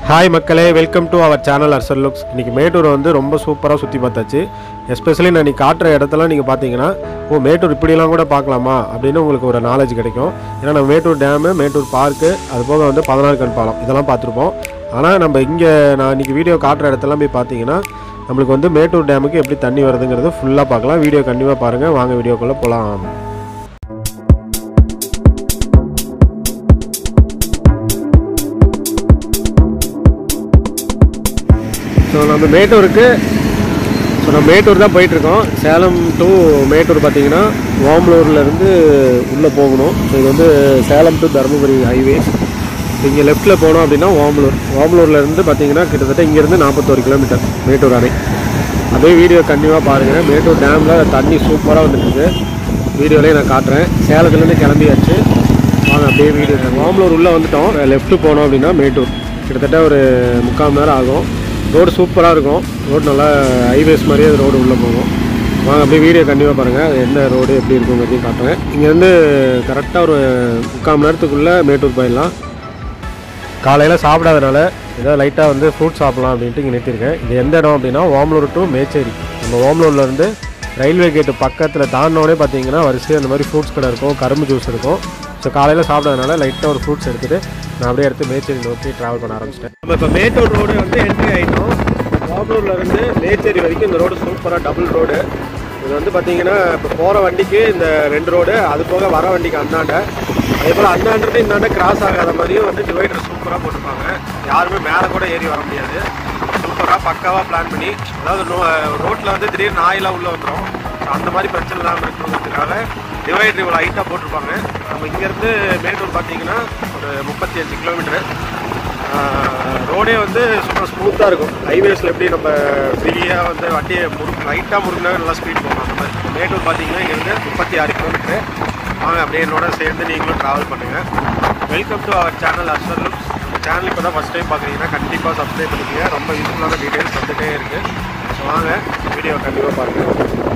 Hi மக்களே welcome to our channel அர்சல் looks இன்றைக்கி மேட்டூரை வந்து ரொம்ப சூப்பராக சுற்றி பார்த்தாச்சு எஸ்பெஷலி நான் நீ காட்டுற இடத்தெல்லாம் நீங்கள் பார்த்தீங்கன்னா ஓ மேட்டூர் இப்படிலாம் கூட பார்க்கலாமா அப்படின்னு உங்களுக்கு ஒரு நாலேஜ் கிடைக்கும் ஏன்னா நம்ம மேட்டூர் டேமு மேட்டூர் பார்க்கு அது போக வந்து பதினாறு கண் பாலம் இதெல்லாம் பார்த்துருப்போம் ஆனால் நம்ம இங்கே நான் இன்றைக்கி வீடியோ காட்டுற இடத்தெல்லாம் போய் பார்த்தீங்கன்னா நம்மளுக்கு வந்து மேட்டூர் டேமுக்கு எப்படி தண்ணி வருதுங்கிறது ஃபுல்லாக பார்க்கலாம் வீடியோ கண்டிப்பாக பாருங்கள் வாங்க வீடியோக்குள்ளே போகலாம் ஸோ நம்ம மேட்டூருக்கு ஸோ நம்ம மேட்டூர் தான் போயிட்டுருக்கோம் சேலம் டு மேட்டூர் பார்த்தீங்கன்னா ஓமலூர்லேருந்து உள்ளே போகணும் ஸோ இது வந்து சேலம் டு தருமபுரி ஹைவே இங்கே லெஃப்ட்டில் போனோம் அப்படின்னா ஓமலூர் ஓமலூர்லேருந்து பார்த்தீங்கன்னா கிட்டத்தட்ட இங்கேருந்து நாற்பத்தோரு கிலோமீட்டர் மேட்டூர் அணை அப்படியே வீடியோ கண்டிப்பாக பாருங்கள் மேட்டூர் டேமில் தண்ணி சூப்பராக வந்துட்டுருக்கு வீடியோலேயே நான் காட்டுறேன் சேலத்துலேருந்து கிளம்பியாச்சு வாங்க அப்படியே வீடியோ ஓமலூர் உள்ளே வந்துட்டோம் லெஃப்ட்டு போனோம் அப்படின்னா மேட்டூர் கிட்டத்தட்ட ஒரு முக்கால் மணி நேரம் ஆகும் ரோடு சூப்பராக இருக்கும் ரோடு நல்லா ஹைவேஸ் மாதிரியே அது ரோடு உள்ளே போகும் வாங்க அப்படியே வீடியோ கண்டிப்பாக பாருங்கள் அது எந்த ரோடு எப்படி இருக்குங்கிறதையும் காட்டுறேன் இங்கேருந்து கரெக்டாக ஒரு முக்கால் மணி நேரத்துக்குள்ளே மேட்டூர் போயிடலாம் காலையில் சாப்பிடாதனால ஏதோ லைட்டாக வந்து ஃப்ரூட் சாப்பிட்லாம் அப்படின்ட்டு இங்கே நிறுத்திருக்கேன் இது எந்த இடம் அப்படின்னா ஓமலூர் டு மேச்சேரி நம்ம ஓமலூர்லேருந்து ரயில்வே கேட்டு பக்கத்தில் தாண்டினோடனே பார்த்தீங்கன்னா வரிசையாக அந்த மாதிரி ஃப்ரூட்ஸ் கடை இருக்கும் கரும்பு ஜூஸ் இருக்கும் ஸோ காலையில் சாப்பிடாதனால லைட்டாக ஒரு ஃப்ரூட்ஸ் எடுத்துகிட்டு நான் அப்படியே எடுத்து மேச்சேரி நோக்கி ட்ராவல் பண்ண ஆரம்பிச்சிட்டேன் நம்ம இப்போ மேட்டூர் ரோடு வந்து என்ட்ரி ஆகிட்டோம் ஓமலூர்லேருந்து மேச்சேரி வரைக்கும் இந்த ரோடு சூப்பராக டபுள் ரோடு இது வந்து பார்த்தீங்கன்னா இப்போ போகிற வண்டிக்கு இந்த ரெண்டு ரோடு அது போக வர வண்டிக்கு அந்தாண்ட அதே போல் அந்தாண்டது இந்தாண்ட கிராஸ் ஆகாத மாதிரியும் வந்து டிவைடர் சூப்பராக போட்டிருப்பாங்க யாருமே மேலே கூட ஏறி வர முடியாது சூப்பராக பக்காவாக பிளான் பண்ணி அதாவது ரோட்டில் வந்து திடீர்னு நாயெல்லாம் உள்ளே வந்துடும் அந்த மாதிரி பிரச்சனை இல்லாமல் இருக்கணுங்கிறதுக்காக டிவைடர் இவ்வளோ ஹைட்டாக போட்டிருப்பாங்க நம்ம இங்கேருந்து மேட்டூர் பார்த்தீங்கன்னா ஒரு முப்பத்தி அஞ்சு கிலோமீட்டரு ரோடே வந்து சூப்பர் ஸ்மூத்தாக இருக்கும் ஹைவேஸில் எப்படி நம்ம ஃப்ரீயாக வந்து வண்டியை முறுக்கு லைட்டாக முறுக்குனா நல்லா ஸ்பீட் போகும் அந்த மாதிரி மேட்டூர் பார்த்தீங்கன்னா இங்கேருந்து முப்பத்தி ஆறு கிலோமீட்டரு வாங்க அப்படியே என்னோட சேர்ந்து நீங்களும் ட்ராவல் பண்ணுங்கள் வெல்கம் டு அவர் சேனல் அஸ்வர் லுக்ஸ் நம்ம சேனல் இப்போ தான் ஃபஸ்ட் டைம் பார்க்குறீங்கன்னா கண்டிப்பாக சப்ஸ்கிரைப் பண்ணிக்கங்க ரொம்ப யூஸ்ஃபுல்லான டீட்டெயில்ஸ் வந்துகிட்டே இருக்குது ஸோ வாங்க வீடியோ கண்டிப்பாக பாருங்கள்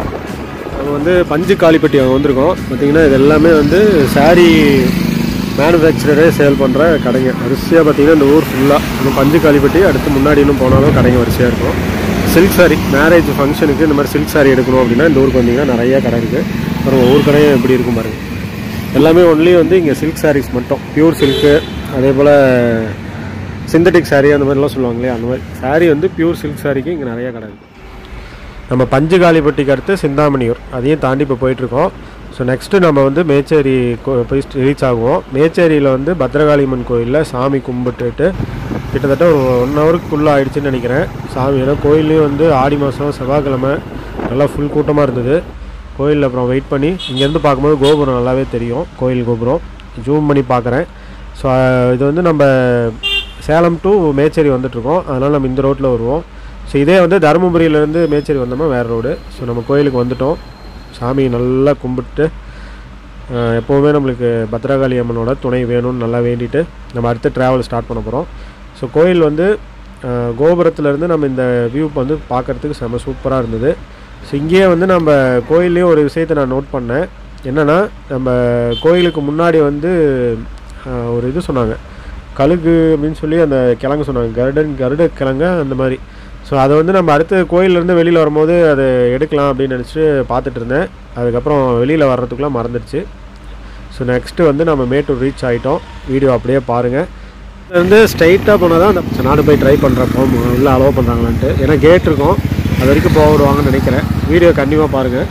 நம்ம வந்து பஞ்சு காலிப்பட்டி அங்கே வந்திருக்கோம் பார்த்தீங்கன்னா இது எல்லாமே வந்து சாரீ மேனுஃபேக்சரரே சேல் பண்ணுற கடைங்க வரிசையாக பார்த்தீங்கன்னா இந்த ஊர் ஃபுல்லாக இன்னும் பஞ்சு காலிப்பட்டி அடுத்து முன்னாடி இன்னும் போனாலும் கடைங்க வரிசையாக இருக்கும் சில்க் சாரி மேரேஜ் ஃபங்க்ஷனுக்கு இந்த மாதிரி சில்க் சாரி எடுக்கணும் அப்படின்னா இந்த ஊருக்கு வந்தீங்கன்னா நிறைய கடை இருக்குது அப்புறம் ஒவ்வொரு கடையும் எப்படி இருக்கும் பாருங்க எல்லாமே ஒன்லி வந்து இங்கே சில்க் சாரீஸ் மட்டும் பியூர் சில்க்கு அதே போல் சிந்தட்டிக் சாரீ அந்த மாதிரிலாம் சொல்லுவாங்களே அந்த மாதிரி சாரீ வந்து பியூர் சில்க் சாரிக்கு இங்கே நிறைய கடை இருக்குது நம்ம பஞ்சுகாலிப்பட்டிக்கு அடுத்து சிந்தாமணியூர் அதையும் தாண்டி இப்போ போயிட்டுருக்கோம் ஸோ நெக்ஸ்ட்டு நம்ம வந்து மேச்சேரி கோ- போய் ரீச் ஆகுவோம் மேச்சேரியில் வந்து பத்ரகாளியம்மன் கோயிலில் சாமி கும்பிட்டுட்டு கிட்டத்தட்ட ஒரு ஒன் ஹவருக்குள்ளே ஆயிடுச்சுன்னு நினைக்கிறேன் சாமி ஏன்னா கோயில்லையும் வந்து ஆடி மாதம் செவ்வாய்க்கிழமை நல்லா ஃபுல் கூட்டமாக இருந்தது கோயிலில் அப்புறம் வெயிட் பண்ணி இங்கேருந்து பார்க்கும்போது கோபுரம் நல்லாவே தெரியும் கோயில் கோபுரம் ஜூம் பண்ணி பார்க்குறேன் ஸோ இது வந்து நம்ம சேலம் டு மேச்சேரி வந்துட்டுருக்கோம் அதனால் நம்ம இந்த ரோட்டில் வருவோம் ஸோ இதே வந்து தருமபுரியிலேருந்து மேச்சேரி வந்தோம்னா வேறு ரோடு ஸோ நம்ம கோயிலுக்கு வந்துட்டோம் சாமி நல்லா கும்பிட்டு அஹ், எப்போவுமே நம்மளுக்கு பத்ரகாளி அம்மனோட துணை வேணும்னு நல்லா வேண்டிட்டு நம்ம அடுத்து ட்ராவல் ஸ்டார்ட் பண்ண போகிறோம் ஸோ கோயில் வந்து அஹ், கோபுரத்துலேருந்து நம்ம இந்த வியூ வந்து பார்க்குறதுக்கு செம சூப்பராக இருந்தது ஸோ இங்கேயே வந்து நம்ம கோயில்லேயும் ஒரு விஷயத்தை நான் நோட் பண்ணேன் என்னென்னா நம்ம கோயிலுக்கு முன்னாடி வந்து அஹ், ஒரு இது சொன்னாங்க கழுகு அப்படின்னு சொல்லி அந்த கிழங்கு சொன்னாங்க கருடன் கருட கிழங்க அந்த மாதிரி ஸோ அதை வந்து நம்ம அடுத்து கோயிலேருந்து வெளியில் வரும்போது அதை எடுக்கலாம் அப்படின்னு நினச்சிட்டு பார்த்துட்டு இருந்தேன் அதுக்கப்புறம் வெளியில் வர்றதுக்குள்ளே மறந்துடுச்சு ஸோ நெக்ஸ்ட்டு வந்து நம்ம மேட்டூர் ரீச் ஆகிட்டோம் வீடியோ அப்படியே பாருங்கள் வந்து ஸ்ட்ரைட்டாக போனால் தான் அந்த நாடு போய் ட்ரை பண்ணுறேன் போக உள்ளே அலோவ் பண்ணுறாங்களான்ட்டு ஏன்னா கேட் இருக்கும் அது வரைக்கும் போக விடுவாங்கன்னு நினைக்கிறேன் வீடியோ கண்டிப்பாக பாருங்கள்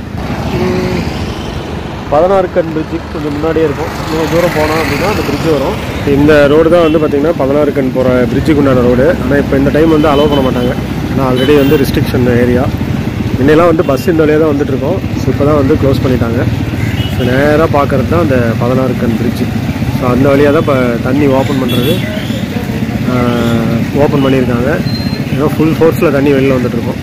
பதினாறு கண் பிரிட்ஜு கொஞ்சம் முன்னாடியே இருக்கும் இன்னும் தூரம் போனோம் அப்படின்னா அந்த பிரிட்ஜ் வரும் இந்த ரோடு தான் வந்து பார்த்திங்கன்னா பதினாறு கண் போகிற பிரிட்ஜுக்கு உண்டான ரோடு ஆனால் இப்போ இந்த டைம் வந்து அலோவ் பண்ண மாட்டாங்க ஏன்னா ஆல்ரெடி வந்து ரிஸ்ட்ரிக்ஷன் ஏரியா முன்னெல்லாம் வந்து பஸ் இந்த வழியாக தான் வந்துட்டுருக்கோம் ஸோ இப்போ தான் வந்து க்ளோஸ் பண்ணிட்டாங்க ஸோ நேராக பார்க்குறது தான் அந்த பதினாறு கண் பிரிட்ஜு ஸோ அந்த வழியாக தான் இப்போ தண்ணி ஓப்பன் பண்ணுறது ஓப்பன் பண்ணியிருக்காங்க ஏன்னா ஃபுல் ஃபோர்ஸில் தண்ணி வெளியில் வந்துட்டுருக்கோம்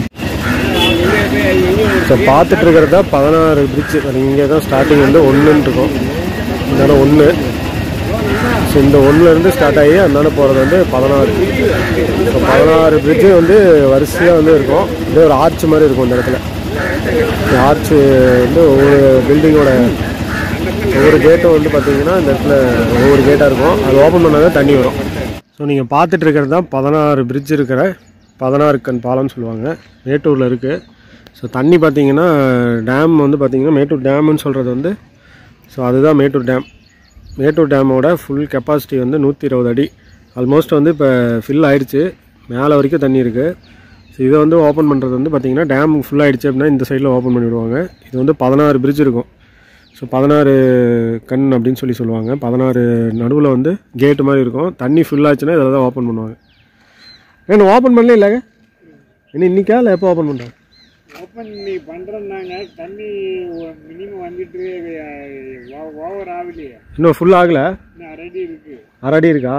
ஸோ பார்த்துட்டு இருக்கிறது தான் பதினாறு பிரிட்ஜு இங்கே தான் ஸ்டார்டிங் வந்து ஒன்றுன்னு இருக்கும் இதனால ஒன்று ஸோ இந்த ஒன்றுலேருந்து ஸ்டார்ட் ஆகி அதனால போகிறது வந்து பதினாறு ஸோ பதினாறு பிரிட்ஜு வந்து வரிசையாக வந்து இருக்கும் இதே ஒரு ஆர்ச் மாதிரி இருக்கும் இந்த இடத்துல இந்த ஆர்ச் வந்து ஒவ்வொரு பில்டிங்கோட ஒவ்வொரு கேட்டும் வந்து பார்த்தீங்கன்னா இந்த இடத்துல ஒவ்வொரு கேட்டாக இருக்கும் அது ஓப்பன் பண்ணால் தான் தண்ணி வரும் ஸோ நீங்கள் பார்த்துட்டு இருக்கிறது தான் பதினாறு பிரிட்ஜ் இருக்கிற பதினாறு கண் பாலம்னு சொல்லுவாங்க மேட்டூரில் இருக்குது ஸோ தண்ணி பார்த்தீங்கன்னா டேம் வந்து பார்த்தீங்கன்னா மேட்டூர் டேம்னு சொல்கிறது வந்து ஸோ அதுதான் மேட்டூர் டேம் மேட்டூர் டேமோட ஃபுல் கெப்பாசிட்டி வந்து நூற்றி இருபது அடி ஆல்மோஸ்ட் வந்து இப்போ ஃபில் ஆயிடுச்சு மேலே வரைக்கும் தண்ணி இருக்குது ஸோ இதை வந்து ஓப்பன் பண்ணுறது வந்து பார்த்தீங்கன்னா டேம் ஃபுல் ஆயிடுச்சு அப்படின்னா இந்த சைடில் ஓப்பன் பண்ணி விடுவாங்க இது வந்து பதினாறு பிரிட்ஜ் இருக்கும் ஸோ பதினாறு கண் அப்படின்னு சொல்லி சொல்லுவாங்க பதினாறு நடுவில் வந்து கேட்டு மாதிரி இருக்கும் தண்ணி ஃபுல் ஆச்சுன்னா இதில் தான் ஓப்பன் பண்ணுவாங்க ஏன்னா ஓப்பன் பண்ணல இல்லைங்க இன்னும் இன்னைக்கா இல்லை எப்போ ஓப்பன் பண்ணுறாங்க ஓப்பன் நீ பண்ணுறோம்னாங்க தண்ணி மினிமம் வந்துட்டு ஓவர் ஆகலையே இன்னும் ஃபுல் ஆகலை இன்னும் ரெடி இருக்கு அரை அடி இருக்கா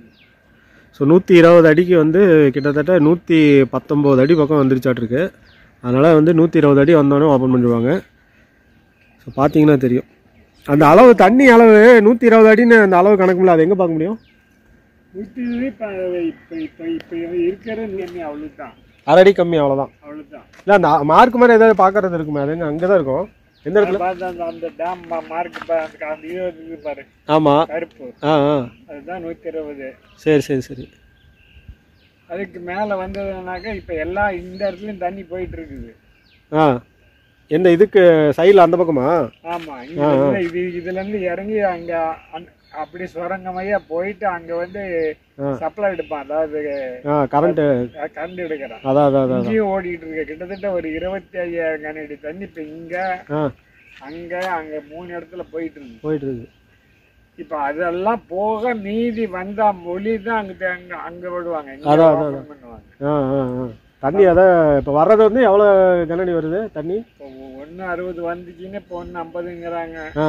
ஸோ நூற்றி இருபது அடிக்கு வந்து கிட்டத்தட்ட நூற்றி பத்தொம்போது அடி பக்கம் வந்துருச்சாட்டிருக்கு அதனால் வந்து நூற்றி இருபது அடி வந்தோடனே ஓப்பன் பண்ணிடுவாங்க ஸோ பார்த்தீங்கன்னா தெரியும் அந்த அளவு தண்ணி அளவு நூற்றி இருபது அடின்னு அந்த அளவு கணக்கு முடியல அது எங்கே பார்க்க முடியும் நூற்றி இப்போ இப்போ இப்போ இப்போ இருக்கிற தண்ணி அவ்வளோதான் அரை அடி கம்மி அவ்வளோதான் அவ்வளோதான் இல்லை அந்த மார்க் மாதிரி ஏதாவது பார்க்கறது இருக்குமே அது அங்கே தான் இருக்கும் எந்த இடத்துல பார்த்து அந்த அந்த டேம் மார்க் அந்த அந்த இது இருக்குது பாரு ஆமாம் கருப்பு ஆ ஆ அதுதான் நூற்றி இருபது சரி சரி சரி அதுக்கு மேலே வந்ததுனாக்கா இப்போ எல்லா இந்த இடத்துலையும் தண்ணி போயிட்டு இருக்குது ஆ எந்த இதுக்கு சைடில் அந்த பக்கமா ஆமா இங்க இருந்து இது இதுல இருந்து இறங்கி அங்க அந்த- அப்படி சுரங்கமையா போயிட்டு அங்க வந்து ஆ. சப்ளை எடுப்பான் அதாவது ஆ கரண்ட்டு கரண்ட் எடுக்கிறான் அதான் அதான் அதான் இங்கேயும் ஓடிட்டு இருக்கு கிட்டத்தட்ட ஒரு இருபத்தி ஐயாயிரம் கனடி தண்ணி இப்ப இங்க ஆ அங்க அங்க மூணு இடத்துல போயிட்டு இருக்கு போயிட்டு இருக்கு இப்ப அதெல்லாம் போக மீதி வந்தா மொழி தான் அங்க அங்க அங்க விடுவாங்க இங்க அதான், open பண்ணுவாங்க ஆ ஆ ஆ தண்ணி அதான் இப்போ வர்றது வந்து எவ்வளோ கனடி வருது தண்ணி இப்போ ஒன்று அறுபது வந்துச்சுன்னா இப்போ ஒன்று ஐம்பதுங்கிறாங்க ஆ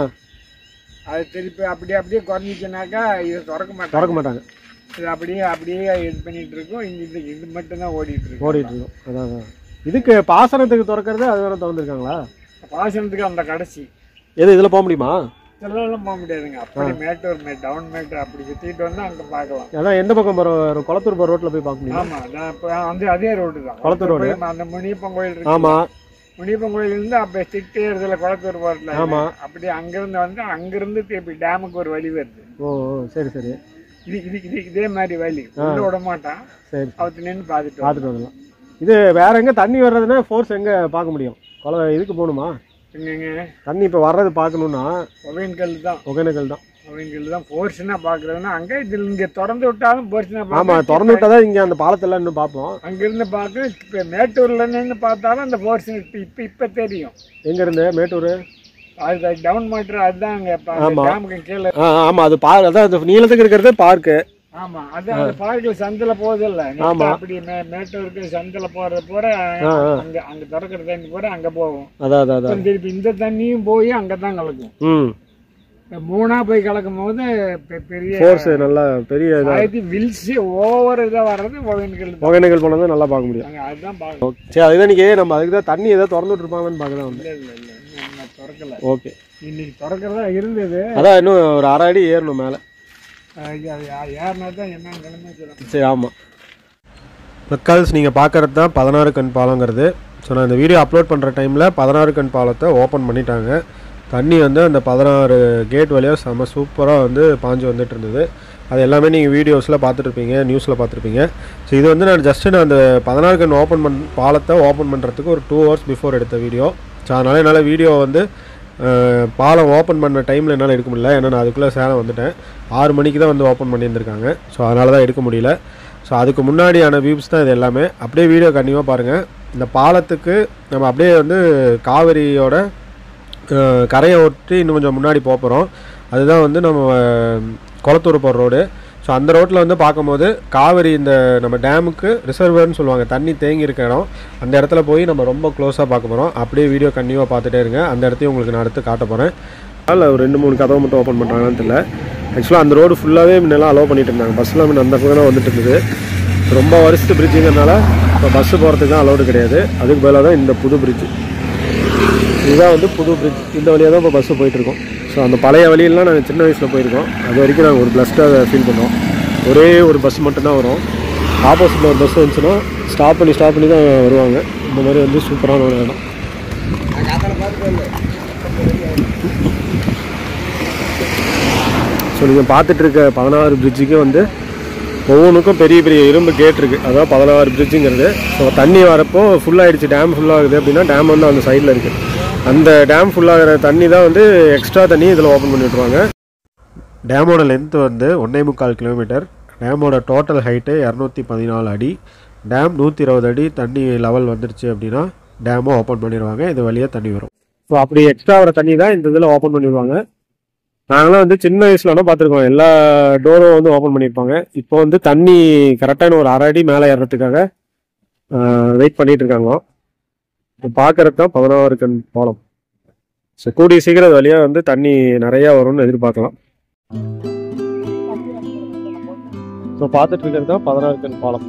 அது திருப்பி அப்படியே அப்படியே குறைஞ்சிச்சுனாக்கா இது திறக்க மாட்டாங்க திறக்க மாட்டாங்க இது அப்படியே அப்படியே இது பண்ணிட்டு இருக்கோம் இங்க இது இது மட்டும் தான் ஓடிட்டு இருக்கு ஓடிட்டு இருக்கோம் அதான் அதான் இதுக்கு பாசனத்துக்கு திறக்கிறது அது வேற திறந்துருக்காங்களா பாசனத்துக்கு அந்த கடைசி எது இதில் போக முடியுமா இதெல்லாம் போக முடியாதுங்க அப்படி மேட்டூர் மே டவுன் மேட்டூர் அப்படி சுத்திட்டு வந்தா அங்க பார்க்கலாம் அதான் எந்த பக்கம் போகிற குளத்தூர் போகிற ரோட்டில் போய் பார்க்க முடியும் ஆமா நான் இப்போ வந்து அதே ரோடு தான் குளத்தூர் ரோடு. போய் அந்த முனியப்பன் கோயில் இருக்கு ஆமாம் முனியப்பன் கோயில் இருந்து அப்ப திட்டு ஏறுதல குளத்தூர் போறதுல ஆமா. அப்படி அங்கிருந்து வந்து அங்கிருந்து திருப்பி டேமுக்கு ஒரு வழி வருது ஓ ஓ, சரி சரி இது இது இது இதே மாதிரி வழி உள்ள விட மாட்டான் சரி அவத்து நின்று பார்த்துட்டு வரும். பார்த்துட்டு வரலாம் இது வேற எங்கே தண்ணி வர்றதுன்னா ஃபோர்ஸ் எங்கே பார்க்க முடியும் குள இதுக்கு போகணுமா எங்கங்க தண்ணி இப்போ வர்றது பார்க்கணுன்னா ஒவேன்கல் தான் ஒகேனக்கல் தான் ஒவேன்கல் தான் போர்ஷனா பாக்குறதுன்னா அங்க இதுல இங்க திறந்து விட்டாலும் போர்ஷனா ஆமாம் திறந்து விட்டா தான் இங்கே அந்த பாலத்தெல்லாம் இன்னும் பார்ப்போம் அங்கிருந்து பார்க்க இப்ப மேட்டூர்ல நின்று பார்த்தாலும் அந்த போர்ஷன் இப்ப இப்ப தெரியும் எங்கேருந்து மேட்டூர் அது டவுன் மாட்டர் அதுதான் அங்க இப்ப அந்த ஆமா. டேமுக்கு கீழே ஆ ஆமாம் அது பா அதான் அந்த நீளத்துக்கு இருக்கிறது பார்க்கு ஆமா அது அந்த பார்க்கல சந்தில போகுது இல்ல ஆமா. அப்படி மே- மேட்டூருக்கு சந்தில போறது பூரா ஆ, ஆ. அங்க அங்க திறக்கிற தண்ணி பூரா அங்க போகும் அதான் அதான் அதான் அப்புறம் திருப்பி இந்த தண்ணியும் போய் அங்கதான் கலக்கும் ம் இந்த மூணா போய் கலக்கும் போது பெ- பெரிய ஃபோர்ஸ் நல்லா பெரிய இதாக ஆயிரத்தி வில்ஸ் ஓவர் இதா வர்றது ஒவேன்கல் தான் ஒகேனக்கல் போனது நல்லா பார்க்க முடியும் அங்க அதுதான் பார்க்கணும் ஓகே சரி அதுதான் இன்னைக்கு நம்ம அதுக்கு தான் தண்ணி ஏதோ திறந்து விட்டுருப்பாங்கன்னு பார்க்க தான் வந்தேன் இல்ல இல்ல இல்ல இன்னும் நான் திறக்கல ஓகே இன்னைக்கு திறக்கிறதா இருந்தது அதான் இன்னும் ஒரு அரை அடி ஏறணும் மேலே அஹ் அது யாருனா தான் என்ன நிலைமை சொல்லணும் சரி ஆமாம் மக்கள்ஸ் நீங்கள் பார்க்குறது தான் பதினாறு கண் பாலங்கிறது ஸோ நான் இந்த வீடியோ அப்லோட் பண்ணுற டைமில் பதினாறு கண் பாலத்தை ஓப்பன் பண்ணிட்டாங்க தண்ணி வந்து அந்த பதினாறு கேட் வழியாக செம சூப்பராக வந்து பாஞ்சு வந்துட்டு இருந்தது அது எல்லாமே நீங்கள் வீடியோஸில் பார்த்துட்ருப்பீங்க நியூஸில் பார்த்துருப்பீங்க ஸோ இது வந்து நான் ஜஸ்ட்டு நான் அந்த பதினாறு கண் ஓப்பன் பண் பாலத்தை ஓப்பன் பண்ணுறதுக்கு ஒரு டூ ஹவர்ஸ் பிஃபோர் எடுத்த வீடியோ ஸோ அதனால் என்னால் வீடியோ வந்து அஹ், பாலம் ஓப்பன் பண்ண டைமில் என்னால் எடுக்க முடியல ஏன்னா நான் அதுக்குள்ளே சேலம் வந்துட்டேன் ஆறு மணிக்கு தான் வந்து ஓப்பன் பண்ணியிருந்திருக்காங்க ஸோ அதனால தான் எடுக்க முடியல ஸோ அதுக்கு முன்னாடியான வியூஸ் தான் இது எல்லாமே அப்படியே வீடியோ கண்டிப்பாக பாருங்கள் இந்த பாலத்துக்கு நம்ம அப்படியே வந்து காவிரியோட அஹ், கரையை ஒட்டி இன்னும் கொஞ்சம் முன்னாடி போக போகிறோம் அதுதான் வந்து நம்ம அஹ், குளத்தூர் போகிற ரோடு ஸோ அந்த ரோட்டில் வந்து பார்க்கும்போது காவிரி இந்த நம்ம டேமுக்கு ரிசர்வர்னு சொல்லுவாங்க தண்ணி தேங்கி இருக்க இடம் அந்த இடத்துல போய் நம்ம ரொம்ப க்ளோஸாக பார்க்க போகிறோம் அப்படியே வீடியோ கண்டிப்பாக பார்த்துட்டே இருங்க அந்த இடத்தையும் உங்களுக்கு நான் அடுத்து காட்ட போகிறேன் அதில் ஒரு ரெண்டு மூணு கதவை மட்டும் ஓப்பன் பண்ணுறாங்கன்னு தெரியல ஆக்சுவலாக அந்த ரோடு ஃபுல்லாகவே முன்னெல்லாம் அலோவ் பண்ணிட்டு இருந்தாங்க பஸ்ஸில் முன்ன அந்த பக்கம் தான் வந்துட்டு இருந்தது ரொம்ப வருஷத்து பிரிட்ஜுங்கிறனால இப்போ பஸ்ஸு போகிறதுக்கு தான் அலோடு கிடையாது அதுக்கு பதிலாக தான் இந்த புது பிரிட்ஜ் இதுதான் வந்து புது பிரிட்ஜ் இந்த வழியாக தான் இப்போ பஸ்ஸு போயிட்டுருக்கோம் ஸோ அந்த பழைய வழியெல்லாம் நாங்கள் சின்ன வயசில் போயிருக்கோம் அது வரைக்கும் நாங்கள் ஒரு பிளஸ்டாக ஃபீல் பண்ணோம் ஒரே ஒரு பஸ் மட்டும்தான் வரும் ஆப்போசிட்டில் ஒரு பஸ் வந்துச்சுன்னா ஸ்டாப் பண்ணி ஸ்டாப் பண்ணி தான் வருவாங்க இந்த மாதிரி வந்து சூப்பரான ஒரு இடம் ஸோ நீங்கள் பார்த்துட்டு இருக்க பதினாறு பிரிட்ஜுக்கு வந்து ஒவ்வொன்றுக்கும் பெரிய பெரிய இரும்பு கேட் இருக்குது அதான் பதினாறு பிரிட்ஜுங்கிறது ஸோ தண்ணி வரப்போ ஃபுல்லாகிடுச்சு டேம் ஃபுல்லாகுது அப்படின்னா டேம் வந்து அந்த சைடில் இருக்குது அந்த டேம் ஃபுல்லாகிற தண்ணி தான் வந்து எக்ஸ்ட்ரா தண்ணி இதில் ஓப்பன் பண்ணி விட்ருவாங்க டேமோட லென்த் வந்து ஒன்றே முக்கால் கிலோமீட்டர் டேமோட டோட்டல் ஹைட்டு இரநூத்தி பதினாலு அடி டேம் நூற்றி இருபது அடி தண்ணி லெவல் வந்துருச்சு அப்படின்னா டேமும் ஓப்பன் பண்ணிடுவாங்க இது வழியாக தண்ணி வரும் ஸோ அப்படி எக்ஸ்ட்ரா வர தண்ணி தான் இந்த இதில் ஓப்பன் பண்ணிடுவாங்க நாங்களாம் வந்து சின்ன வயசுலனா பார்த்துருக்கோம் எல்லா டோரும் வந்து ஓப்பன் பண்ணியிருப்பாங்க இப்போ வந்து தண்ணி கரெக்டான ஒரு அரை அடி மேலே ஏறுறதுக்காக வெயிட் பண்ணிட்டு இருக்காங்க இப்போ பார்க்கறது தான் பதினாறு கண் பாலம் ஸோ கூடிய சீக்கிரம் அது வழியாக வந்து தண்ணி நிறையா வரும்னு எதிர்பார்க்கலாம் ஸோ பார்த்துட்டு இருக்கிறது தான் பதினாறு கண் பாலம்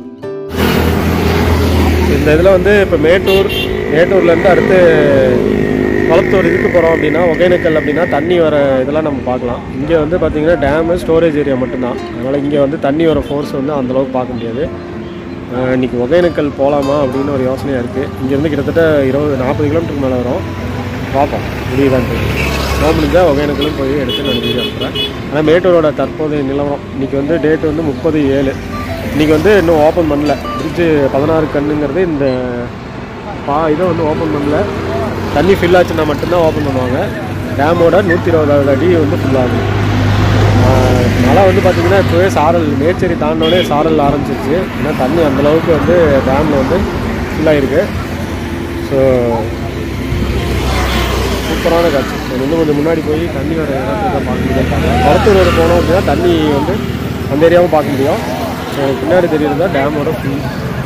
இந்த இதில் வந்து இப்போ மேட்டூர் மேட்டூர்லேருந்து அடுத்து குளத்தூர் இதுக்கு போகிறோம் அப்படின்னா ஒகேனக்கல் அப்படின்னா தண்ணி வர இதெல்லாம் நம்ம பார்க்கலாம் இங்கே வந்து பார்த்தீங்கன்னா டேமு ஸ்டோரேஜ் ஏரியா மட்டும்தான் அதனால் இங்கே வந்து தண்ணி வர ஃபோர்ஸ் வந்து அந்தளவுக்கு பார்க்க முடியாது ஆஹ் இன்னைக்கு ஒகேனக்கல் போகலாமா அப்படின்னு ஒரு யோசனையாக இருக்குது இங்கேருந்து கிட்டத்தட்ட இருபது நாற்பது கிலோமீட்டருக்கு மேலே வரும் பார்ப்போம் முடியுதான்ட்டு போக முடிஞ்சால் ஒகேனக்கலும் போய் எடுத்து நான் வீடியோ அனுப்புகிறேன் ஆனால் மேட்டூரோட தற்போதைய நிலவரம் இன்றைக்கி வந்து டேட் வந்து முப்பது ஏழு இன்றைக்கி வந்து இன்னும் ஓப்பன் பண்ணல பிரிட்ஜு பதினாறு கண்ணுங்கிறது இந்த பா இதை வந்து ஓப்பன் பண்ணல தண்ணி ஃபில் ஆச்சுன்னா மட்டும்தான் ஓப்பன் பண்ணுவாங்க டேமோட நூற்றி இருபதாவது அடி வந்து ஃபில் ஆகும் ஆஹ் மழை வந்து பார்த்திங்கன்னா இப்போவே சாரல் மேச்சேரி தாண்டோடனே சாரல் ஆரம்பிச்சிருச்சு ஏன்னா தண்ணி அந்தளவுக்கு வந்து டேமில் வந்து ஃபுல்லாகிருக்கு ஸோ சூப்பரான காட்சி ஸோ இன்னும் கொஞ்சம் முன்னாடி போய் தண்ணி வர இடத்துல பார்க்க முடியும் குளத்தூர் ரோடு போனோம் அப்படின்னா தண்ணி வந்து அந்த ஏரியாவும் பார்க்க முடியும் ஸோ பின்னாடி தெரியுறது தான் டேமோட ஃபுல்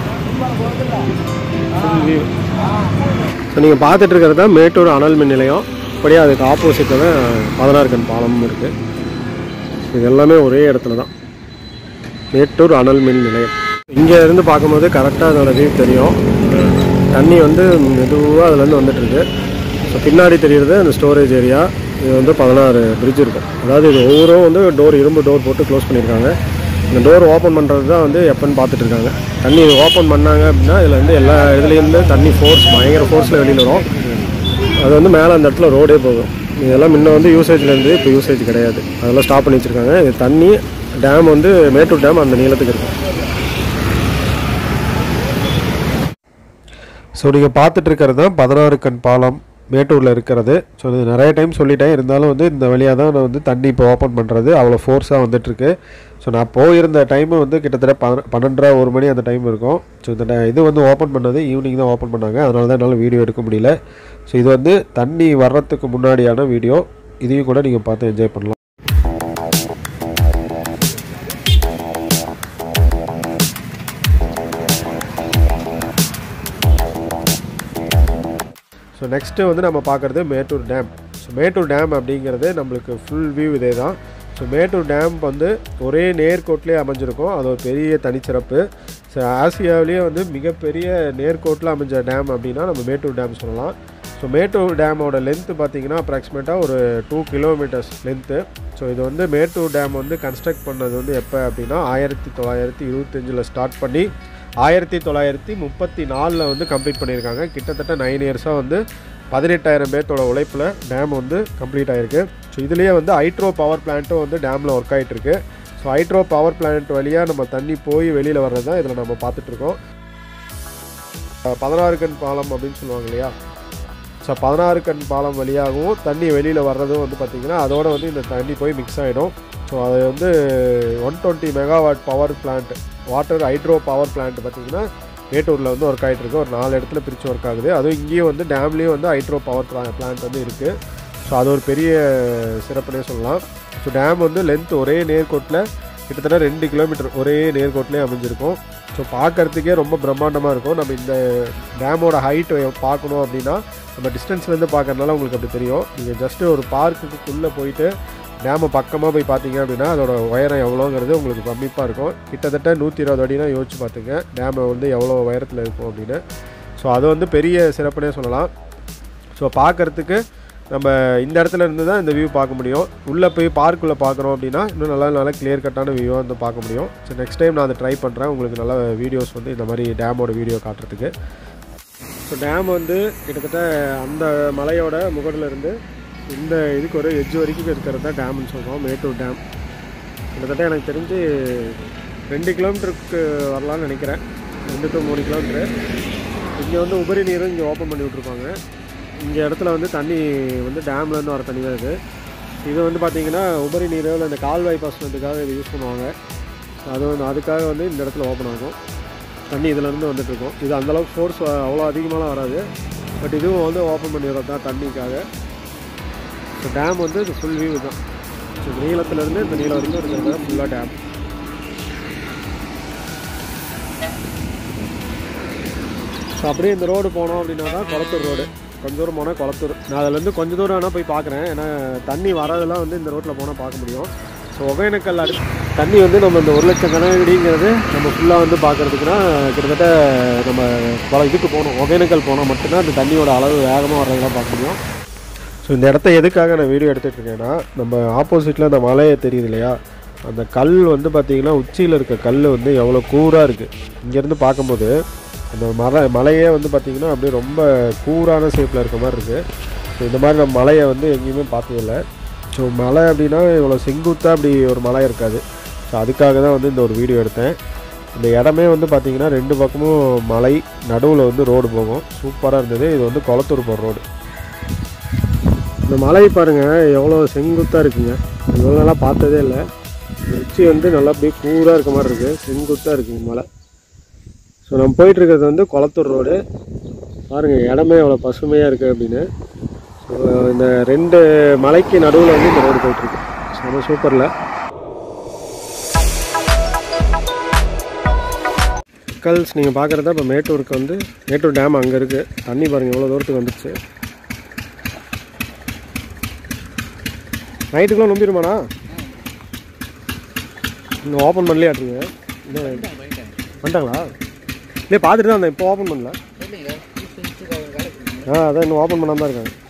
ஃபுல் வியூ ஸோ நீங்கள் பார்த்துட்டு இருக்கிறது தான் மேட்டூர் அனல் மின் நிலையம் அப்படியே அதுக்கு ஆப்போசிட்டில் தான் பதினாறு கண் பாலமும் இருக்குது இது எல்லாமே ஒரே இடத்துல தான் மேட்டூர் அனல் மின் நிலையம் இங்கே இருந்து பார்க்கும்போது கரெக்டாக அதோட வியூ தெரியும் தண்ணி வந்து மெதுவாக அதுலேருந்து வந்துட்டு இருக்கு ஸோ பின்னாடி தெரியுறது அந்த ஸ்டோரேஜ் ஏரியா இது வந்து பதினாறு பிரிட்ஜ் இருக்கும் அதாவது இது ஒவ்வொரும் வந்து டோர் இரும்பு டோர் போட்டு க்ளோஸ் பண்ணியிருக்காங்க இந்த டோர் ஓப்பன் பண்ணுறது தான் வந்து எப்போன்னு பார்த்துட்டு இருக்காங்க தண்ணி ஓப்பன் பண்ணாங்க அப்படின்னா இதில் வந்து எல்லா இதுலேருந்து தண்ணி ஃபோர்ஸ் பயங்கர ஃபோர்ஸில் வெளியில் வரும் அது வந்து மேலே அந்த இடத்துல ரோடே போகும் இதெல்லாம் முன்ன வந்து யூசேஜில் இருந்து இப்போ யூசேஜ் கிடையாது அதெல்லாம் ஸ்டாப் பண்ணி வச்சுருக்காங்க இது தண்ணி டேம் வந்து மேட்டூர் டேம் அந்த நீளத்துக்கு இருக்கும் ஸோ நீங்கள் பார்த்துட்டு இருக்கிறது தான் பதினாறு கண் பாலம் மேட்டூரில் இருக்கிறது ஸோ இது நிறைய டைம் சொல்லிட்டேன் இருந்தாலும் வந்து இந்த வழியாக தான் நான் வந்து தண்ணி இப்போ ஓப்பன் பண்ணுறது அவ்வளோ ஃபோர்ஸாக வந்துட்டுருக்கு ஸோ நான் போயிருந்த டைமு வந்து கிட்டத்தட்ட பன பன்னெண்டரை ஒரு மணி அந்த டைம் இருக்கும் ஸோ இந்த ti- இது வந்து ஓப்பன் பண்ணது ஈவினிங் தான் ஓப்பன் பண்ணாங்க அதனால தான் என்னால் வீடியோ எடுக்க முடியல ஸோ இது வந்து தண்ணி வர்றதுக்கு முன்னாடியான வீடியோ இதையும் கூட நீங்கள் பார்த்து என்ஜாய் பண்ணலாம் ஸோ நெக்ஸ்ட்டு வந்து நம்ம பார்க்குறது Mettur dam so Mettur dam அப்படிங்கிறது நம்மளுக்கு ஃபுல் வியூ இதே தான் ஸோ மேட்டூர் டேம் வந்து ஒரே நேர்கோட்டிலே அமைஞ்சிருக்கும் அது ஒரு பெரிய தனிச்சிறப்பு ஸோ ஆசியாவிலேயே வந்து மிகப்பெரிய நேர்கோட்டில் அமைஞ்ச டேம் அப்படின்னா நம்ம மேட்டூர் டேம் சொல்லலாம் ஸோ மேட்டூர் டேமோட லென்த்து பார்த்தீங்கன்னா அப்ராக்சிமேட்டாக ஒரு டூ கிலோமீட்டர்ஸ் லென்த்து ஸோ இது வந்து மேட்டூர் டேம் வந்து கன்ஸ்ட்ரக்ட் பண்ணது வந்து எப்போ அப்படின்னா ஆயிரத்தி தொள்ளாயிரத்தி இருபத்தஞ்சில் ஸ்டார்ட் பண்ணி ஆயிரத்தி தொள்ளாயிரத்தி முப்பத்தி நாலில் வந்து கம்ப்ளீட் பண்ணியிருக்காங்க கிட்டத்தட்ட நைன் இயர்ஸாக வந்து பதினெட்டாயிரம் பேர்த்தோட உழைப்பில் டேம் வந்து கம்ப்ளீட் ஆகிருக்கு ஸோ இதுலேயே வந்து ஹைட்ரோ பவர் பிளான்ட்டும் வந்து டேமில் ஒர்க் ஆகிட்டு இருக்கு ஸோ ஹைட்ரோ பவர் பிளான்ட் வழியாக நம்ம தண்ணி போய் வெளியில் வர்றது தான் இதில் நம்ம பார்த்துட்ருக்கோம் பதினாறு கண் பாலம் அப்படின்னு சொல்லுவாங்க இல்லையா ஸோ பதினாறு கண் பாலம் வழியாகவும் தண்ணி வெளியில் வர்றதும் வந்து பார்த்திங்கன்னா அதோட வந்து இந்த தண்ணி போய் மிக்ஸ் ஆகிடும் ஸோ அது வந்து one twenty megawatt power plant water hydro power plant பார்த்திங்கன்னா மேட்டூரில் வந்து ஒர்க் ஆகிட்டு இருக்கு ஒரு நாலு இடத்துல பிரித்து ஒர்க் ஆகுது அதுவும் இங்கேயும் வந்து டேம்லேயும் வந்து ஹைட்ரோ பவர் பிளான்ட் வந்து இருக்குது ஸோ அது ஒரு பெரிய சிறப்புனே சொல்லலாம் ஸோ டேம் வந்து லென்த் ஒரே நேர்கோட்டில் கிட்டத்தட்ட ரெண்டு கிலோமீட்டர் ஒரே நேர்கோட்டிலே அமைஞ்சிருக்கும் ஸோ பார்க்கறதுக்கே ரொம்ப பிரம்மாண்டமாக இருக்கும் நம்ம இந்த டேமோட ஹைட் பார்க்கணும் அப்படின்னா நம்ம டிஸ்டன்ஸ்லேருந்து பார்க்கறதுனால உங்களுக்கு அப்படி தெரியும் நீங்கள் ஜஸ்ட்டு ஒரு பார்க்குக்குள்ளே போயிட்டு டேமை பக்கமாக போய் பார்த்தீங்க அப்படின்னா அதோட உயரம் எவ்வளோங்கிறது உங்களுக்கு கம்மிப்பாக இருக்கும் கிட்டத்தட்ட நூற்றி இருபது அடினா யோசிச்சு பார்த்துங்க டேமை வந்து எவ்வளோ உயரத்தில் இருக்கும் அப்படின்னு ஸோ அது வந்து பெரிய சிறப்புனே சொல்லலாம் ஸோ பார்க்கறதுக்கு நம்ம இந்த இடத்துல இருந்து தான் இந்த வியூ பார்க்க முடியும் உள்ளே போய் பார்க்குள்ளே பார்க்குறோம் அப்படின்னா இன்னும் நல்லா நல்லா கிளியர் கட்டான வியூவாக வந்து பார்க்க முடியும் ஸோ நெக்ஸ்ட் டைம் நான் அதை ட்ரை பண்ணுறேன் உங்களுக்கு நல்ல வீடியோஸ் வந்து இந்த மாதிரி டேமோட வீடியோ காட்டுறதுக்கு ஸோ டேம் வந்து கிட்டத்தட்ட அந்த மலையோட முகடுல இருந்து இந்த இதுக்கு ஒரு எட்ஜ் வரைக்கும் இருக்கிறது தான் டேம்னு சொல்கிறோம் மேட்டூர் டேம் கிட்டத்தட்ட எனக்கு தெரிஞ்சு ரெண்டு கிலோமீட்டருக்கு வரலாம்னு நினைக்கிறேன் ரெண்டு டு மூணு கிலோமீட்ரு இங்கே வந்து உபரி நீரும் இங்கே ஓப்பன் பண்ணி விட்ருப்பாங்க இங்கே இடத்துல வந்து தண்ணி வந்து டேம்லேருந்து வர தண்ணி தான் இது இது வந்து பார்த்திங்கன்னா உபரி நீர் இல்லை இந்த கால்வாய் பாசனத்துக்காக இது யூஸ் பண்ணுவாங்க அது வந்து அதுக்காக வந்து இந்த இடத்துல ஓப்பன் ஆகும் தண்ணி இதுலேருந்து வந்துட்டுருக்கும் இது அந்தளவுக்கு ஃபோர்ஸ் அவ்வளோ அதிகமாகலாம் வராது பட் இதுவும் வந்து ஓப்பன் பண்ணி விடுறது தான் தண்ணிக்காக ஸோ டேம் வந்து இது ஃபுல் வியூ தான் ஸோ நீளத்துலேருந்து இந்த நீளம் வரைக்கும் இருக்கிறது ஃபுல்லாக டேம் ஸோ அப்படியே இந்த ரோடு போனோம் அப்படின்னா தான் குளத்தூர் ரோடு கொஞ்சம் தூரம் போனால் குளத்தூர் நான் அதுலேருந்து கொஞ்சம் தூரம் வேணால் போய் பார்க்குறேன் ஏன்னா தண்ணி வரதெல்லாம் வந்து இந்த ரோட்டில் போனால் பார்க்க முடியும் ஸோ ஒகேனக்கல் அடி தண்ணி வந்து நம்ம இந்த ஒரு லட்சம் கனவடிங்கிறது நம்ம ஃபுல்லாக வந்து பார்க்குறதுக்குன்னா கிட்டத்தட்ட நம்ம பல இதுக்கு போகணும் ஒகேனக்கல் போனால் மட்டும்தான் அந்த தண்ணியோட அளவு வேகமாக வர்றதெல்லாம் பார்க்க முடியும் ஸோ இந்த இடத்த எதுக்காக நான் வீடியோ எடுத்துகிட்டு இருக்கேன்னா நம்ம ஆப்போசிட்டில் அந்த மலையை தெரியுது இல்லையா அந்த கல் வந்து பார்த்திங்கன்னா உச்சியில் இருக்க கல் வந்து எவ்வளோ கூராக இருக்குது இங்கேருந்து பார்க்கும்போது அந்த மலை மலையே வந்து பார்த்திங்கன்னா அப்படியே ரொம்ப கூரான ஷேப்பில் இருக்க மாதிரி இருக்குது ஸோ இந்த மாதிரி நம்ம மலையை வந்து எங்கேயுமே பார்த்ததில்ல ஸோ மலை அப்படின்னா இவ்வளோ செங்குத்தாக அப்படி ஒரு மலை இருக்காது ஸோ அதுக்காக தான் வந்து இந்த ஒரு வீடியோ எடுத்தேன் இந்த இடமே வந்து பார்த்திங்கன்னா ரெண்டு பக்கமும் மலை நடுவில் வந்து ரோடு போகும் சூப்பராக இருந்தது இது வந்து குளத்தூர் போகிற ரோடு இந்த மலை பாருங்கள் எவ்வளோ செங்குத்தாக இருக்குங்க இவ்வளோ நாளாக பார்த்ததே இல்லை உச்சி வந்து நல்லா அப்படியே கூராக இருக்க மாதிரி இருக்குது செங்குத்தாக இருக்குங்க மலை ஸோ நம்ம போயிட்டு இருக்கிறது வந்து குளத்தூர் ரோடு பாருங்கள் இடமே எவ்வளோ பசுமையாக இருக்குது அப்படின்னு ஸோ இந்த ரெண்டு மலைக்கு நடுவில் வந்து இந்த ரோடு போயிட்டுருக்கு செம சூப்பரில் கல்ஸ் நீங்கள் பார்க்குறதா இப்போ மேட்டூருக்கு வந்து மேட்டூர் டேம் அங்கே இருக்குது தண்ணி பாருங்கள் எவ்வளோ தூரத்துக்கு வந்துடுச்சு நைட்டுக்குலாம் நம்பிடுமாண்ணா இன்னும் ஓப்பன் பண்ணலையாட்டுருங்க இன்னும் வந்துட்டாங்களா இல்லையே பார்த்துட்டு தான் இருந்தேன் இப்போ ஓப்பன் பண்ணல ஆ அதான் இன்னும் ஓப்பன் பண்ணாம தான் இருக்காங்க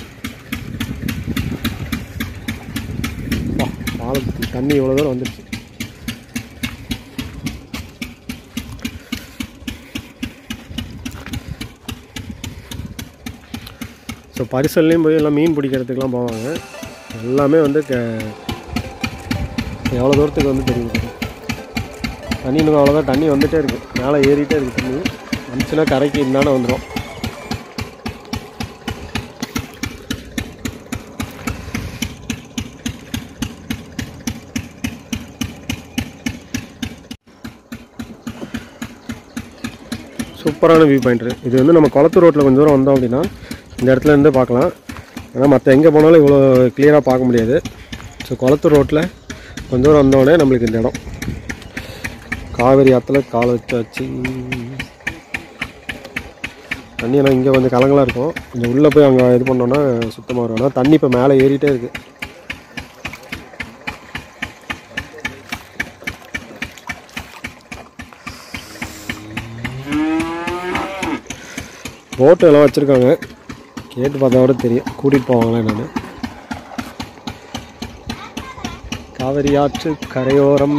அப்பா, பாலத்துக்கு தண்ணி இவ்வளோ தூரம் வந்துடுச்சு ஸோ பரிசல்லையும் போய் எல்லாம் மீன் பிடிக்கிறதுக்கெலாம் போவாங்க எல்லாமே வந்து க எவ்வளோ தூரத்துக்கு வந்து தெரியுது தண்ணி இன்னும் அவ்வளோதான் தண்ணி வந்துகிட்டே இருக்குது மேலே ஏறிட்டே இருக்குது தண்ணி வந்துச்சுன்னா கரைக்கு இந்தானே வந்துடும் சூப்பரான வியூ பாயிண்ட் இது வந்து நம்ம குளத்தூர் ரோட்டில் கொஞ்சம் தூரம் வந்தோம் அப்படின்னா இந்த இடத்துல இருந்தே பார்க்கலாம் ஆனால் மற்ற எங்கே போனாலும் இவ்வளோ கிளியராக பார்க்க முடியாது ஸோ குளத்தூர் ரோட்டில் கொஞ்சம் தூரம் வந்தோடனே நம்மளுக்கு இந்த இடம் காவேரி ஆற்றுல காலை வச்சாச்சு தண்ணி ஆனால் இங்கே கொஞ்சம் கலங்களாக இருக்கும் கொஞ்சம் உள்ளே போய் அங்கே இது பண்ணோன்னா சுத்தமாக வரும் ஆனால் தண்ணி இப்போ மேலே ஏறிட்டே இருக்குது போட்டு எல்லாம் வச்சுருக்காங்க கேட்டு பார்த்தா கூட தெரியும் கூட்டிகிட்டு போவாங்களா என்னென்னு காவிரி ஆற்று கரையோரம்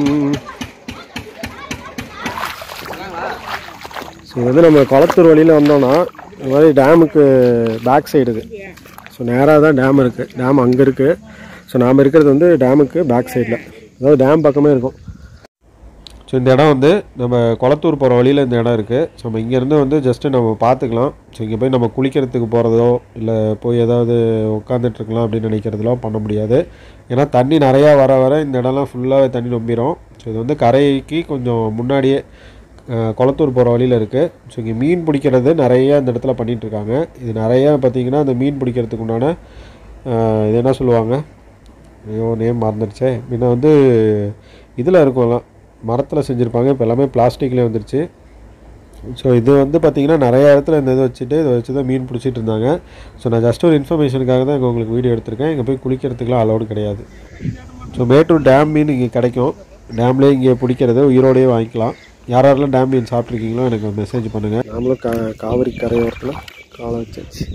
ஸோ இது வந்து நம்ம குளத்தூர் வழியில் வந்தோம்னா இந்த மாதிரி டேமுக்கு பேக் சைடு இது ஸோ நேராக தான் டேம் இருக்குது டேம் அங்கே இருக்குது ஸோ நாம் இருக்கிறது வந்து டேமுக்கு பேக் சைடில் அதாவது டேம் பக்கமே இருக்கும் ஸோ இந்த இடம் வந்து நம்ம குளத்தூர் போகிற வழியில் இந்த இடம் இருக்குது ஸோ நம்ம இங்கேருந்து வந்து ஜஸ்ட்டு நம்ம பார்த்துக்கலாம் ஸோ இங்கே போய் நம்ம குளிக்கிறதுக்கு போகிறதோ இல்லை போய் ஏதாவது உட்காந்துட்ருக்கலாம் அப்படின்னு நினைக்கிறதுலாம் பண்ண முடியாது ஏன்னா தண்ணி நிறையா வர வர இந்த இடம்லாம் ஃபுல்லாகவே தண்ணி நம்பிடும் ஸோ இது வந்து கரைக்கு கொஞ்சம் முன்னாடியே அஹ், குளத்தூர் போகிற வழியில் இருக்குது ஸோ இங்கே மீன் பிடிக்கிறது நிறைய இந்த இடத்துல பண்ணிட்டு இருக்காங்க இது நிறையா பார்த்தீங்கன்னா அந்த மீன் பிடிக்கிறதுக்கு உண்டான அஹ், இது என்ன சொல்லுவாங்க ஐயோ நேம் மறந்துடுச்சே முன்ன வந்து இதில் இருக்கும்லாம் மரத்தில் செஞ்சுருப்பாங்க இப்போ எல்லாமே பிளாஸ்டிக்லேயே வந்துருச்சு ஸோ இது வந்து பார்த்திங்கன்னா நிறைய இடத்துல இந்த இதை வச்சுட்டு இதை வச்சு தான் மீன் பிடிச்சிட்டு இருந்தாங்க ஸோ நான் ஜஸ்ட் ஒரு இன்ஃபர்மேஷனுக்காக தான் இங்கே உங்களுக்கு வீடியோ எடுத்திருக்கேன் இங்கே போய் குளிக்கிறதுக்குலாம் அலௌடு கிடையாது ஸோ மேட்டூர் டேம் மீன் இங்கே கிடைக்கும் டேம்லேயே இங்கே பிடிக்கிறது உயிரோடையே வாங்கிக்கலாம் யார் யாரெல்லாம் டேம் மீன் சாப்பிட்ருக்கீங்களோ எனக்கு மெசேஜ் பண்ணுங்கள் நாமளும் கா காவிரி கரையோரத்தில் காலை வச்சாச்சு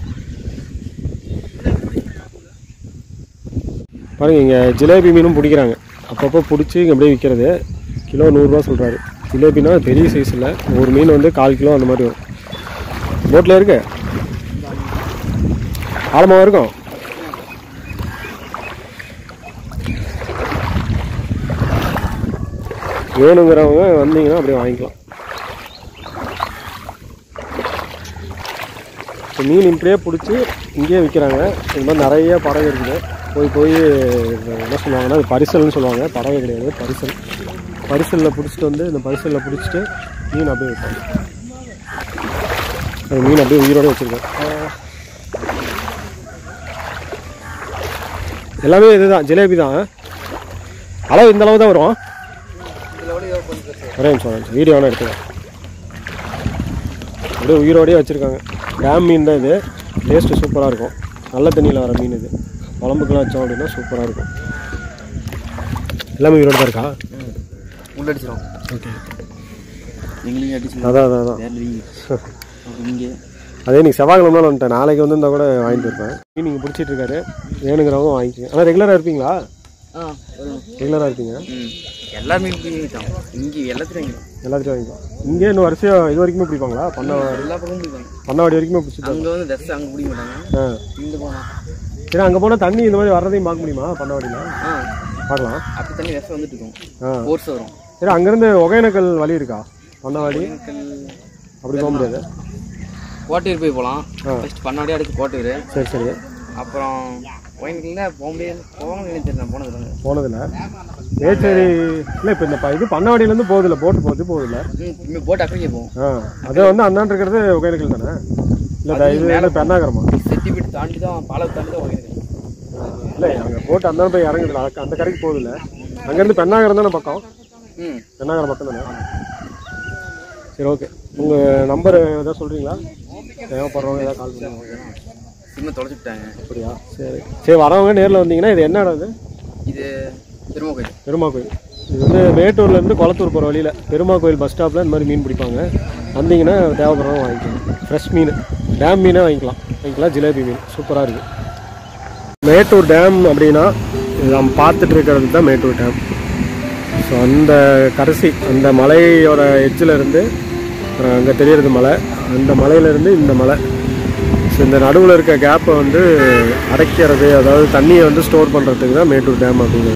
பாருங்க இங்கே ஜிலேபி மீனும் பிடிக்கிறாங்க அப்பப்போ பிடிச்சி இங்கே அப்படியே விற்கிறது கிலோ நூறுரூவா சொல்கிறாரு ஜிலேபினா பெரிய சைஸில் ஒரு மீன் வந்து கால் கிலோ அந்த மாதிரி வரும் போட்டில் இருக்கு ஆழமாக இருக்கும் வேணுங்கிறவங்க வந்தீங்கன்னா அப்படியே வாங்கிக்கலாம் இப்போ மீன் இப்படியே பிடிச்சி இங்கேயே விற்கிறாங்க இது மாதிரி நிறைய பறவை இருக்குது போய் போய் என்ன சொல்லுவாங்கன்னா அது பரிசல்னு சொல்லுவாங்க பறவை கிடையாது பரிசல் பரிசலில் பிடிச்சிட்டு வந்து இந்த பரிசலில் பிடிச்சிட்டு மீன் அப்படியே வைப்பாங்க அது மீன் அப்படியே உயிரோட வச்சுருக்கோம் எல்லாமே இதுதான் ஜிலேபி தான் அளவு இந்த அளவு தான் வரும் ஒரே நிமிஷம் ஒரே நிமிஷம் வீடியோ வேணா எடுத்துக்கலாம் அப்படியே உயிரோடயே வச்சுருக்காங்க டேம் மீன் தான் இது டேஸ்ட்டு சூப்பராக இருக்கும் நல்ல தண்ணியில் வர மீன் இது குழம்புக்கெல்லாம் வச்சோம் அப்படின்னா சூப்பராக இருக்கும் எல்லாமே உயிரோடு தான் இருக்கா உள்ள அடிச்சிடும் ஓகே எங்களையும் அடிச்சு அதான் அதான் அதான் வேற இங்கே அதே நீங்கள் செவ்வாய்க்கிழமை வந்துட்டேன் நாளைக்கு வந்து இருந்தால் கூட வாங்கிட்டு இருப்பேன் மீன் நீங்கள் பிடிச்சிட்டு இருக்காரு வேணுங்கிறவங்க வாங்கிக்கோங்க ஆனால் ரெகுலராக இருப்பீங்களா ஆ வரும் ரெகுலராக இருப்பீங்க ம் எல்லா மீன் பிடிக்கும் இங்கே எல்லாத்துலையும் இங்கே எல்லாத்தையும் வாங்கிக்கலாம் இங்கே இன்னும் வரிசையாக இது வரைக்குமே பிடிப்பாங்களா பண்ணவாடி எல்லா பக்கமும் பிடிப்பாங்க பண்ணவாடி வரைக்குமே பிடிச்சிட்டு அங்கே வந்து தஸ் அங்கே பிடிக்க மாட்டாங்க ஆ இங்கே போனால் சரி அங்கே போனால் தண்ணி இந்த மாதிரி வர்றதையும் பார்க்க முடியுமா பண்ணவாடியில் ஆ பார்க்கலாம் அப்படி தண்ணி வெசம் வந்துட்டு இருக்கும் ஆ ஃபோர்ஸ் வரும் சரி அங்கேருந்து ஒகேனக்கல் வழி இருக்கா பண்ணவாடி ஒகேனக்கல் அப்படி போக முடியாது கோட்டையூர் போய் போகலாம் ஆ. ஃபர்ஸ்ட் பண்ணாடி அடுத்து கோட்டையூர் சரி சரி அப்புறம் ஒகேனக்கல்ல போக முடியாது போகணும்னு நினைச்சிருந்தேன் நான் போனது இல்லை போனதில்ல சரி சரி இல்லை இப்போ இந்த ப- இது பண்ணவாடியிலேருந்து போகுதில்ல போட்டு போகுது போகுதில்ல ம் இனிமேல் போட் அக்கறைக்கே போவோம் ஆ அது வந்து அந்தாண்டு இருக்கிறது ஒகேனக்கல் தானே இல்லை இது மேலே பெண்ணாகரமா செட்டிப்பீட்டு தாண்டி தான் பாலம் தாண்டி தான் ஒகேனக்கல் இல்லை அங்கே போட்டு அந்த போய் இறங்குதுல அதுக்கு அந்த கரைக்கு போகுதில்ல அங்கேருந்து பெண்ணாகரம் தானே பக்கம் ம் பெண்ணாகரம் பக்கம் தானே சரி ஓகே உங்கள் நம்பர் ஏதாவது சொல்கிறீங்களா தேவைப்படுறவங்க ஏதாவது கால் பண்ணுவாங்க சிம்ம தொலைச்சிட்டாங்க அப்படியா சரி சரி வரவங்க நேரில் வந்தீங்கன்னா இது என்ன இடம் இது இது திரும்ப கோயில் பெருமா கோயில் இது வந்து மேட்டூர்லேருந்து குளத்தூர் போகிற வழியில் பெருமா கோயில் பஸ் ஸ்டாப்பில் இந்த மாதிரி மீன் பிடிப்பாங்க வந்தீங்கன்னா தேவைப்படுறவங்க வாங்கிக்கலாம் ஃப்ரெஷ் மீன் டேம் மீனே வாங்கிக்கலாம் வாங்கிக்கலாம் ஜிலேபி மீன் சூப்பராக இருக்குது மேட்டூர் டேம் அப்படின்னா இது நம்ம பார்த்துட்டு இருக்கிறது தான் மேட்டூர் டேம் ஸோ அந்த கடைசி அந்த மலையோட எட்ஜில் இருந்து அங்கே தெரியறது மலை அந்த மலையிலேருந்து இந்த மலை ஸோ இந்த நடுவில் இருக்க கேப்பை வந்து அடைக்கிறது அதாவது தண்ணியை வந்து ஸ்டோர் பண்ணுறதுக்கு தான் மேட்டூர் டேம் அப்படிங்கிறது